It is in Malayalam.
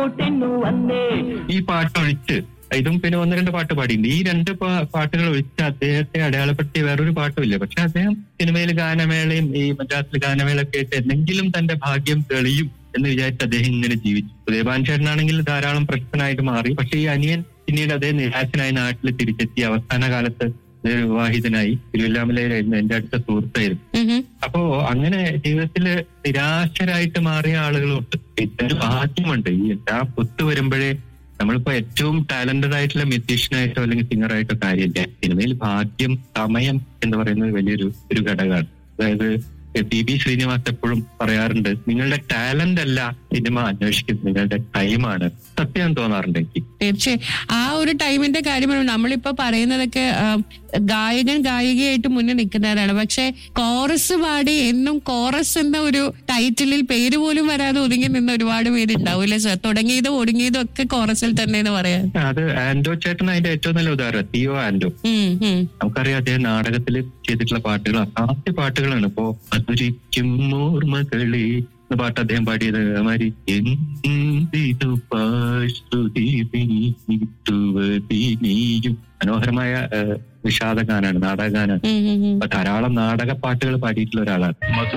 അങ്ങോട്ടെന്നു വന്നേ ഈ പാട്ട് ഒഴിച്ച് ഇതും പിന്നെ ഒന്ന് രണ്ട് പാട്ട് പാടിയിട്ടുണ്ട് ഈ രണ്ട് പാ- പാട്ടുകൾ ഒഴിച്ച് അദ്ദേഹത്തെ അടയാളപ്പെടുത്തിയ വേറൊരു പാട്ടുമില്ല പക്ഷെ അദ്ദേഹം സിനിമയിൽ ഗാനമേളയും ഈ മദ്രാസിൽ ഗാനമേളയൊക്കെ ആയിട്ട് എന്തെങ്കിലും തന്റെ ഭാഗ്യം തെളിയും എന്ന് വിചാരിച്ച് അദ്ദേഹം ഇങ്ങനെ ജീവിച്ചു ഉദയഭാൻ ചേട്ടനാണെങ്കിൽ ധാരാളം പ്രശ്നനായിട്ട് മാറി പക്ഷെ ഈ അനിയൻ പിന്നീട് അതേ നിരാശനായി നാട്ടിൽ തിരിച്ചെത്തി അവസാന കാലത്ത് അദ്ദേഹം വിവാഹിതനായി തിരുവല്ലാമലയിലായിരുന്നു എന്റെ അടുത്ത സുഹൃത്തായിരുന്നു ഉം ഉം. അപ്പോ അങ്ങനെ ജീവിതത്തില് നിരാശരായിട്ട് മാറിയ ആളുകളുണ്ട് ഇതൊരു ഭാഗ്യമുണ്ട് ഈ എല്ലാം ഒത്തു വരുമ്പോഴേ നമ്മളിപ്പോ ഏറ്റവും ടാലന്റഡ് ആയിട്ടുള്ള മ്യൂസീഷ്യനായിട്ടോ അല്ലെങ്കിൽ സിംഗറായിട്ടോ കാര്യമില്ല സിനിമയിൽ ഭാഗ്യം സമയം എന്ന് പറയുന്നത് വലിയൊരു ഒരു ഘടകമാണ് അതായത് പി ബി ശ്രീനിവാസ് എപ്പോഴും പറയാറുണ്ട് നിങ്ങളുടെ ടാലന്റ് അല്ല സിനിമ അന്വേഷിക്കുന്നത് നിങ്ങളുടെ ടൈമാണ് സത്യം തോന്നാറുണ്ട് എനിക്ക് തീർച്ചയായും ആ ഒരു ടൈമിന്റെ കാര്യമാണ് നമ്മളിപ്പോ പറയുന്നതൊക്കെ ആ, ഗായകൻ ഗായികയായിട്ട് മുന്നിൽ നിൽക്കുന്നവരാണ് പക്ഷെ കോറസ് പാടി എന്നും കോറസ് എന്ന ഒരു ടൈറ്റിലിൽ പേര് പോലും വരാതെ ഒതുങ്ങി നിന്ന ഒരുപാട് പേരുണ്ടാവും അല്ലേ സാർ തുടങ്ങിയതും ഒടുങ്ങിയതും ഒക്കെ കോറസിൽ തന്നെ എന്ന് പറയാൻ അത് ആൻഡോ ചേട്ടൻ അതിന്റെ ഏറ്റവും നല്ല ഉദാഹരണം തിയോ ആൻഡോ ഉം, ഉം. നമുക്കറിയാം അദ്ദേഹം നാടകത്തിൽ ചെയ്തിട്ടുള്ള പാട്ടുകൾ അസാധ്യ പാട്ടുകളാണ് ഇപ്പോ മധുരിക്കും ഓർമ്മകളെ എന്ന പാട്ട് അദ്ദേഹം പാടിയത് മാതിരി എന്തിതു പാശ്രുതി നീയും മനോഹരമായ ഏഹ്, വിഷാദ ഗാനാണ് നാടകഗാനാണ് ഉം, ഉം, ഉം. അപ്പൊ ധാരാളം നാടക പാട്ടുകൾ പാടിയിട്ടുള്ള ഒരാളാണ്